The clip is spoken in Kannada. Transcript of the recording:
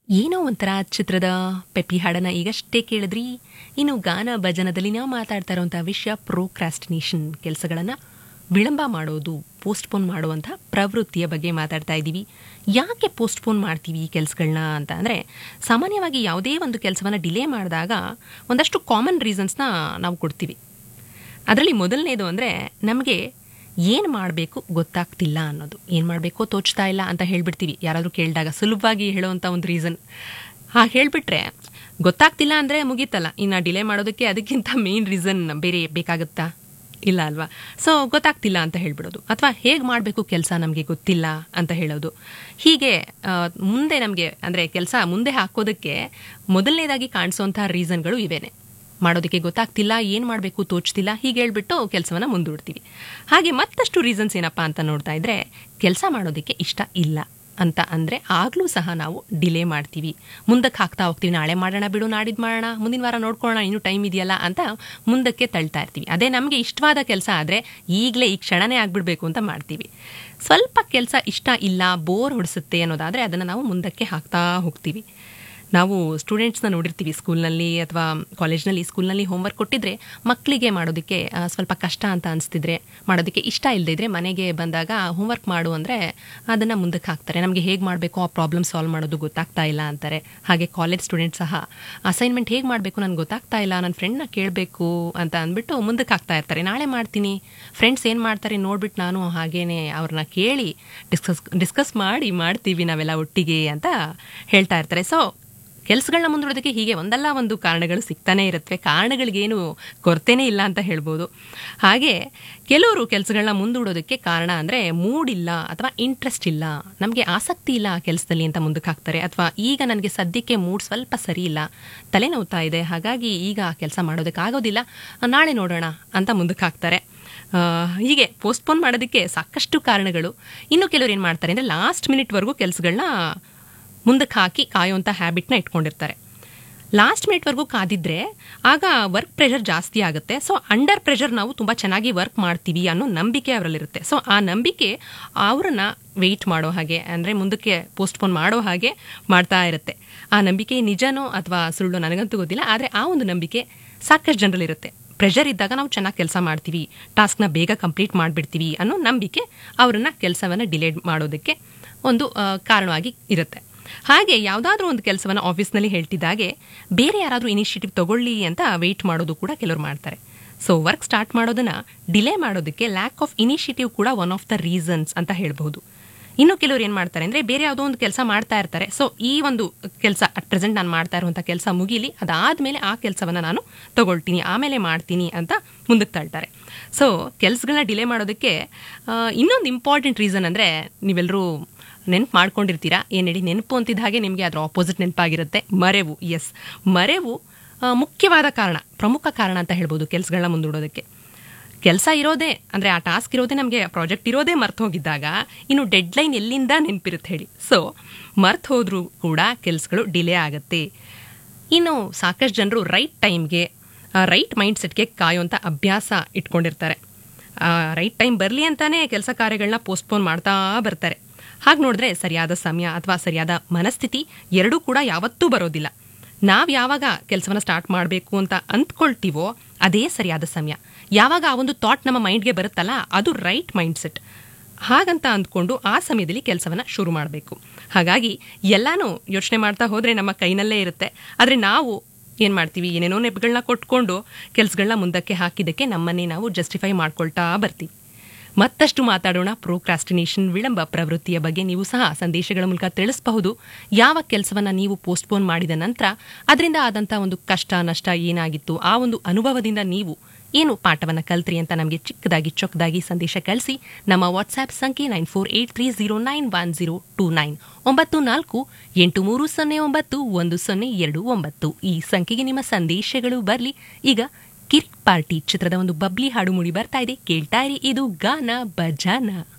ಏನೋ ಒಂಥರ ಚಿತ್ರದ ಪೆಪ್ಪಿ ಹಾಡನ್ನ ಈಗಷ್ಟೇ ಕೇಳಿದ್ರಿ ಇನ್ನು ಗಾನ ಭಜನದಲ್ಲಿ ನಾವು ಮಾತಾಡ್ತಾ ಇರುವಂಥ ವಿಷಯ ಪ್ರೋಕ್ರಾಸ್ಟಿನೇಷನ್ ಕೆಲಸಗಳನ್ನು ವಿಳಂಬ ಮಾಡೋದು ಪೋಸ್ಟ್ಪೋನ್ ಮಾಡುವಂಥ ಪ್ರವೃತ್ತಿಯ ಬಗ್ಗೆ ಮಾತಾಡ್ತಾ ಇದ್ದೀವಿ ಯಾಕೆ ಪೋಸ್ಟ್ಪೋನ್ ಮಾಡ್ತೀವಿ ಈ ಕೆಲಸಗಳನ್ನ ಅಂತ ಅಂದರೆ ಸಾಮಾನ್ಯವಾಗಿ ಯಾವುದೇ ಒಂದು ಕೆಲಸವನ್ನು ಡಿಲೇ ಮಾಡಿದಾಗ ಒಂದಷ್ಟು ಕಾಮನ್ ರೀಸನ್ಸ್ನ ನಾವು ಕೊಡ್ತೀವಿ ಅದರಲ್ಲಿ ಮೊದಲನೇದು ಅಂದರೆ ನಮಗೆ ಏನು ಮಾಡಬೇಕು ಗೊತ್ತಾಗ್ತಿಲ್ಲ ಅನ್ನೋದು ಏನು ಮಾಡಬೇಕೋ ತೋಚ್ತಾ ಇಲ್ಲ ಅಂತ ಹೇಳ್ಬಿಡ್ತೀವಿ ಯಾರಾದರೂ ಕೇಳಿದಾಗ ಸುಲಭವಾಗಿ ಹೇಳೋವಂಥ ಒಂದು ರೀಸನ್ ಹಾಗೆ ಹೇಳಿಬಿಟ್ರೆ ಗೊತ್ತಾಗ್ತಿಲ್ಲ ಅಂದರೆ ಮುಗೀತಲ್ಲ ಇನ್ನು ಡಿಲೇ ಮಾಡೋದಕ್ಕೆ ಅದಕ್ಕಿಂತ ಮೇನ್ ರೀಸನ್ ಬೇರೆ ಬೇಕಾಗುತ್ತಾ ಇಲ್ಲ ಅಲ್ವಾ ಸೊ ಗೊತ್ತಾಗ್ತಿಲ್ಲ ಅಂತ ಹೇಳ್ಬಿಡೋದು ಅಥವಾ ಹೇಗೆ ಮಾಡಬೇಕು ಕೆಲಸ ನಮಗೆ ಗೊತ್ತಿಲ್ಲ ಅಂತ ಹೇಳೋದು ಹೀಗೆ ಆ, ಮುಂದೆ ನಮಗೆ ಅಂದರೆ ಕೆಲಸ ಮುಂದೆ ಹಾಕೋದಕ್ಕೆ ಮೊದಲನೇದಾಗಿ ಕಾಣಿಸೋಂಥ ರೀಸನ್ಗಳು ಇವೇನೆ ಮಾಡೋದಕ್ಕೆ ಗೊತ್ತಾಗ್ತಿಲ್ಲ ಏನು ಮಾಡಬೇಕು ತೋಚ್ತಿಲ್ಲ ಹೀಗೆ ಹೇಳ್ಬಿಟ್ಟು ಕೆಲಸವನ್ನ ಮುಂದೂಡ್ತೀವಿ ಹಾಗೆ ಮತ್ತಷ್ಟು ರೀಸನ್ಸ್ ಏನಪ್ಪಾ ಅಂತ ನೋಡ್ತಾ ಇದ್ರೆ ಕೆಲಸ ಮಾಡೋದಕ್ಕೆ ಇಷ್ಟ ಇಲ್ಲ ಅಂತ ಅಂದರೆ ಆಗಲೂ ಸಹ ನಾವು ಡಿಲೇ ಮಾಡ್ತೀವಿ ಮುಂದಕ್ಕೆ ಹಾಕ್ತಾ ಹೋಗ್ತೀವಿ ನಾಳೆ ಮಾಡೋಣ ಬಿಡು ನಾಡಿದ್ದು ಮಾಡೋಣ ಮುಂದಿನ ವಾರ ನೋಡ್ಕೊಳ್ಳೋಣ ಇನ್ನೂ ಟೈಮ್ ಇದೆಯಲ್ಲ ಅಂತ ಮುಂದಕ್ಕೆ ತಳ್ತಾ ಇರ್ತೀವಿ ಅದೇ ನಮಗೆ ಇಷ್ಟವಾದ ಕೆಲಸ ಆದರೆ ಈಗಲೇ ಈ ಕ್ಷಣನೇ ಆಗ್ಬಿಡ್ಬೇಕು ಅಂತ ಮಾಡ್ತೀವಿ ಸ್ವಲ್ಪ ಕೆಲಸ ಇಷ್ಟ ಇಲ್ಲ ಬೋರ್ ಹೊಡಿಸುತ್ತೆ ಅನ್ನೋದಾದರೆ ಅದನ್ನು ನಾವು ಮುಂದಕ್ಕೆ ಹಾಕ್ತಾ ಹೋಗ್ತೀವಿ ನಾವು ಸ್ಟೂಡೆಂಟ್ಸ್ನ ನೋಡಿರ್ತೀವಿ ಸ್ಕೂಲ್ನಲ್ಲಿ ಅಥವಾ ಕಾಲೇಜ್ನಲ್ಲಿ ಸ್ಕೂಲ್ನಲ್ಲಿ ಹೋಮ್ವರ್ಕ್ ಕೊಟ್ಟಿದ್ರೆ ಮಕ್ಕಳಿಗೆ ಮಾಡೋದಕ್ಕೆ ಆ, ಸ್ವಲ್ಪ ಕಷ್ಟ ಅಂತ ಅನಿಸ್ತಿದ್ರೆ ಮಾಡೋದಕ್ಕೆ ಇಷ್ಟ ಇಲ್ಲದೇ ಇದ್ರೆ ಮನೆಗೆ ಬಂದಾಗ ಹೋಮ್ವರ್ಕ್ ಮಾಡು ಅಂದರೆ ಅದನ್ನು ಮುಂದಕ್ಕೆ ಹಾಕ್ತಾರೆ ನಮಗೆ ಹೇಗೆ ಮಾಡಬೇಕು ಆ ಪ್ರಾಬ್ಲಮ್ ಸಾಲ್ವ್ ಮಾಡೋದು ಗೊತ್ತಾಗ್ತಾ ಇಲ್ಲ ಅಂತಾರೆ ಹಾಗೆ ಕಾಲೇಜ್ ಸ್ಟೂಡೆಂಟ್ ಸಹ ಅಸೈನ್ಮೆಂಟ್ ಹೇಗೆ ಮಾಡಬೇಕು ನನಗೆ ಗೊತ್ತಾಗ್ತಾ ಇಲ್ಲ ನನ್ನ ಫ್ರೆಂಡ್ನ ಕೇಳಬೇಕು ಅಂತ ಅಂದ್ಬಿಟ್ಟು ಮುಂದಕ್ಕೆ ಹಾಕ್ತಾ ಇರ್ತಾರೆ ನಾಳೆ ಮಾಡ್ತೀನಿ ಫ್ರೆಂಡ್ಸ್ ಏನು ಮಾಡ್ತಾರೆ ನೋಡ್ಬಿಟ್ಟು ನಾನು ಹಾಗೇನೆ ಅವ್ರನ್ನ ಕೇಳಿ ಡಿಸ್ಕಸ್ ಡಿಸ್ಕಸ್ ಮಾಡಿ ಮಾಡ್ತೀವಿ ನಾವೆಲ್ಲ ಒಟ್ಟಿಗೆ ಅಂತ ಹೇಳ್ತಾ ಇರ್ತಾರೆ ಸೊ ಕೆಲಸಗಳನ್ನ ಮುಂದೂಡೋದಕ್ಕೆ ಹೀಗೆ ಒಂದಲ್ಲ ಒಂದು ಕಾರಣಗಳು ಸಿಗ್ತಾನೆ ಇರುತ್ತವೆ ಕಾರಣಗಳಿಗೇನು ಕೊರತೆನೇ ಇಲ್ಲ ಅಂತ ಹೇಳ್ಬೋದು ಹಾಗೆ ಕೆಲವರು ಕೆಲಸಗಳನ್ನ ಮುಂದೂಡೋದಕ್ಕೆ ಕಾರಣ ಅಂದರೆ ಮೂಡ್ ಇಲ್ಲ ಅಥವಾ ಇಂಟ್ರೆಸ್ಟ್ ಇಲ್ಲ ನಮಗೆ ಆಸಕ್ತಿ ಇಲ್ಲ ಆ ಕೆಲಸದಲ್ಲಿ ಅಂತ ಮುಂದಕ್ಕೆ ಹಾಕ್ತಾರೆ ಅಥವಾ ಈಗ ನನಗೆ ಸದ್ಯಕ್ಕೆ ಮೂಡ್ ಸ್ವಲ್ಪ ಸರಿ ಇಲ್ಲ ತಲೆನೋವ್ತಾ ಇದೆ ಹಾಗಾಗಿ ಈಗ ಕೆಲಸ ಮಾಡೋದಕ್ಕಾಗೋದಿಲ್ಲ ನಾಳೆ ನೋಡೋಣ ಅಂತ ಮುಂದಕ್ಕೆ ಹಾಕ್ತಾರೆ ಆ, ಹೀಗೆ ಪೋಸ್ಟ್ಪೋನ್ ಮಾಡೋದಕ್ಕೆ ಸಾಕಷ್ಟು ಕಾರಣಗಳು ಇನ್ನು ಕೆಲವರು ಏನು ಮಾಡ್ತಾರೆ ಅಂದರೆ ಲಾಸ್ಟ್ ಮಿನಿಟ್ವರೆಗೂ ಕೆಲಸಗಳನ್ನ ಮುಂದಕ್ಕೆ ಹಾಕಿ ಕಾಯುವಂಥ ಹ್ಯಾಬಿಟ್ನ ಇಟ್ಕೊಂಡಿರ್ತಾರೆ ಲಾಸ್ಟ್ ಮಿನಿಟ್ವರೆಗೂ ಕಾದಿದ್ರೆ ಆಗ ವರ್ಕ್ ಪ್ರೆಷರ್ ಜಾಸ್ತಿ ಆಗುತ್ತೆ ಸೊ ಅಂಡರ್ ಪ್ರೆಷರ್ ನಾವು ತುಂಬ ಚೆನ್ನಾಗಿ ವರ್ಕ್ ಮಾಡ್ತೀವಿ ಅನ್ನೋ ನಂಬಿಕೆ ಅವರಲ್ಲಿರುತ್ತೆ ಸೊ ಆ ನಂಬಿಕೆ ಅವರನ್ನ ವೆಯ್ಟ್ ಮಾಡೋ ಹಾಗೆ ಅಂದರೆ ಮುಂದಕ್ಕೆ ಪೋಸ್ಟ್ಪೋನ್ ಮಾಡೋ ಹಾಗೆ ಮಾಡ್ತಾ ಇರುತ್ತೆ ಆ ನಂಬಿಕೆ ನಿಜನೋ ಅಥವಾ ಸುಳ್ಳು ನನಗಂತೂ ಗೊತ್ತಿಲ್ಲ ಆದರೆ ಆ ಒಂದು ನಂಬಿಕೆ ಸಾಕಷ್ಟು ಜನರಲ್ಲಿರುತ್ತೆ ಪ್ರೆಷರ್ ಇದ್ದಾಗ ನಾವು ಚೆನ್ನಾಗಿ ಕೆಲಸ ಮಾಡ್ತೀವಿ ಟಾಸ್ಕ್ನ ಬೇಗ ಕಂಪ್ಲೀಟ್ ಮಾಡಿಬಿಡ್ತೀವಿ ಅನ್ನೋ ನಂಬಿಕೆ ಅವರನ್ನ ಕೆಲಸವನ್ನು ಡಿಲೇ ಮಾಡೋದಕ್ಕೆ ಒಂದು ಆ, ಕಾರಣವಾಗಿ ಇರುತ್ತೆ ಹಾಗೆ ಯಾವುದಾದ್ರೂ ಒಂದು ಕೆಲಸವನ್ನು ಆಫೀಸ್ನಲ್ಲಿ ಹೇಳ್ತಿದ್ದಾಗೆ ಬೇರೆ ಯಾರಾದರೂ ಇನಿಷಿಯೇಟಿವ್ ತಗೊಳ್ಳಿ ಅಂತ ವೆಯ್ಟ್ ಮಾಡೋದು ಕೂಡ ಕೆಲವರು ಮಾಡ್ತಾರೆ ಸೊ ವರ್ಕ್ ಸ್ಟಾರ್ಟ್ ಮಾಡೋದನ್ನ ಡಿಲೇ ಮಾಡೋದಕ್ಕೆ ಲ್ಯಾಕ್ ಆಫ್ ಇನಿಷಿಯೇಟಿವ್ ಕೂಡ ಒನ್ ಆಫ್ ದ ರೀಸನ್ಸ್ ಅಂತ ಹೇಳ್ಬಹುದು ಇನ್ನು ಕೆಲವರು ಏನು ಮಾಡ್ತಾರೆ ಅಂದರೆ ಬೇರೆ ಯಾವುದೋ ಒಂದು ಕೆಲಸ ಮಾಡ್ತಾ ಇರ್ತಾರೆ ಸೊ ಈ ಒಂದು ಕೆಲಸ ಅಟ್ ಪ್ರೆಸೆಂಟ್ ನಾನು ಮಾಡ್ತಾ ಇರುವಂಥ ಕೆಲಸ ಮುಗೀಲಿ ಅದಾದಮೇಲೆ ಆ ಕೆಲಸವನ್ನು ನಾನು ತಗೊಳ್ತೀನಿ ಆಮೇಲೆ ಮಾಡ್ತೀನಿ ಅಂತ ಮುಂದಕ್ಕೆ ತಳ್ತಾರೆ ಸೊ ಕೆಲಸಗಳನ್ನ ಡಿಲೇ ಮಾಡೋದಕ್ಕೆ ಆ, ಇನ್ನೊಂದು ಇಂಪಾರ್ಟೆಂಟ್ ರೀಸನ್ ಅಂದರೆ ನೀವೆಲ್ಲರೂ ನೆನಪು ಮಾಡ್ಕೊಂಡಿರ್ತೀರಾ ಏನು ಹೇಳಿ ನೆನಪು ಅಂತಿದ್ದ ಹಾಗೆ ನಿಮಗೆ ಅದರ ಆಪೋಸಿಟ್ ನೆನಪಾಗಿರುತ್ತೆ ಮರೆವು ಎಸ್ ಮರೆವು ಆ, ಮುಖ್ಯವಾದ ಕಾರಣ ಪ್ರಮುಖ ಕಾರಣ ಅಂತ ಹೇಳ್ಬೋದು ಕೆಲಸಗಳನ್ನ ಮುಂದೂಡೋದಕ್ಕೆ ಕೆಲಸ ಇರೋದೇ ಅಂದರೆ ಆ ಟಾಸ್ಕ್ ಇರೋದೇ ನಮಗೆ ಪ್ರಾಜೆಕ್ಟ್ ಇರೋದೇ ಮರ್ತು ಹೋಗಿದ್ದಾಗ ಇನ್ನು ಡೆಡ್ಲೈನ್ ಎಲ್ಲಿಂದ ನೆನಪಿರುತ್ತೆ ಹೇಳಿ ಸೊ ಮರ್ತು ಹೋದ್ರೂ ಕೂಡ ಕೆಲಸಗಳು ಡಿಲೇ ಆಗುತ್ತೆ ಇನ್ನು ಸಾಕಷ್ಟು ಜನರು ರೈಟ್ ಟೈಮ್ಗೆ ರೈಟ್ ಮೈಂಡ್ ಸೆಟ್ಗೆ ಕಾಯುವಂಥ ಅಭ್ಯಾಸ ಇಟ್ಕೊಂಡಿರ್ತಾರೆ ರೈಟ್ ಟೈಮ್ ಬರಲಿ ಅಂತಾನೆ ಕೆಲಸ ಕಾರ್ಯಗಳನ್ನ ಪೋಸ್ಟ್ಪೋನ್ ಮಾಡ್ತಾ ಬರ್ತಾರೆ ಹಾಗೆ ನೋಡಿದ್ರೆ ಸರಿಯಾದ ಸಮಯ ಅಥವಾ ಸರಿಯಾದ ಮನಸ್ಥಿತಿ ಎರಡೂ ಕೂಡ ಯಾವತ್ತೂ ಬರೋದಿಲ್ಲ ನಾವು ಯಾವಾಗ ಕೆಲಸವನ್ನ ಸ್ಟಾರ್ಟ್ ಮಾಡಬೇಕು ಅಂತ ಅಂದ್ಕೊಳ್ತೀವೋ ಅದೇ ಸರಿಯಾದ ಸಮಯ ಯಾವಾಗ ಆ ಒಂದು ಥಾಟ್ ನಮ್ಮ ಮೈಂಡ್ಗೆ ಬರುತ್ತಲ್ಲ ಅದು ರೈಟ್ ಮೈಂಡ್ ಸೆಟ್ ಹಾಗಂತ ಅಂದ್ಕೊಂಡು ಆ ಸಮಯದಲ್ಲಿ ಕೆಲಸವನ್ನ ಶುರು ಮಾಡಬೇಕು ಹಾಗಾಗಿ ಎಲ್ಲಾನು ಯೋಚನೆ ಮಾಡ್ತಾ ಹೋದ್ರೆ ನಮ್ಮ ಕೈನಲ್ಲೇ ಇರುತ್ತೆ ಆದರೆ ನಾವು ಏನು ಮಾಡ್ತೀವಿ ಏನೇನೋ ನೆಪಗಳನ್ನ ಕೊಟ್ಕೊಂಡು ಕೆಲಸಗಳನ್ನ ಮುಂದಕ್ಕೆ ಹಾಕಿದ್ದಕ್ಕೆ ನಮ್ಮನ್ನೇ ನಾವು ಜಸ್ಟಿಫೈ ಮಾಡ್ಕೊಳ್ತಾ ಬರ್ತೀವಿ ಮತ್ತಷ್ಟು ಮಾತಾಡೋಣ ಪ್ರೋಕ್ರಾಸ್ಟಿನೇಷನ್ ವಿಳಂಬ ಪ್ರವೃತ್ತಿಯ ಬಗ್ಗೆ ನೀವು ಸಹ ಸಂದೇಶಗಳ ಮೂಲಕ ತಿಳಿಸಬಹುದು ಯಾವ ಕೆಲಸವನ್ನ ನೀವು ಪೋಸ್ಟ್ಪೋನ್ ಮಾಡಿದ ನಂತರ ಅದರಿಂದ ಆದಂಥ ಒಂದು ಕಷ್ಟ ನಷ್ಟ ಏನಾಗಿತ್ತು ಆ ಒಂದು ಅನುಭವದಿಂದ ನೀವು ಏನು ಪಾಠವನ್ನ ಕಲ್ತ್ರಿ ಅಂತ ನಮಗೆ ಚಿಕ್ಕದಾಗಿ ಚೊಕ್ಕದಾಗಿ ಸಂದೇಶ ಕಳಿಸಿ ನಮ್ಮ ವಾಟ್ಸ್ಆ್ಯಪ್ ಸಂಖ್ಯೆ nine four eight three zero nine one zero two nine ಒಂಬತ್ತು ನಾಲ್ಕು ಎಂಟು ಮೂರು ಸೊನ್ನೆ ಒಂಬತ್ತು ಒಂದು ಸೊನ್ನೆ ಎರಡು ಒಂಬತ್ತು ಈ ಸಂಖ್ಯೆಗೆ ನಿಮ್ಮ ಸಂದೇಶಗಳು ಬರಲಿ ಈಗ ಕಿರಿಕ್ ಪಾರ್ಟಿ ಚಿತ್ರದ ಒಂದು ಬಬ್ಲಿ ಹಾಡು ಮೂಡಿ ಬರ್ತಾ ಇದೆ ಕೇಳ್ತಾ ಇರಿ ಇದು ಗಾನ ಬಜಾನ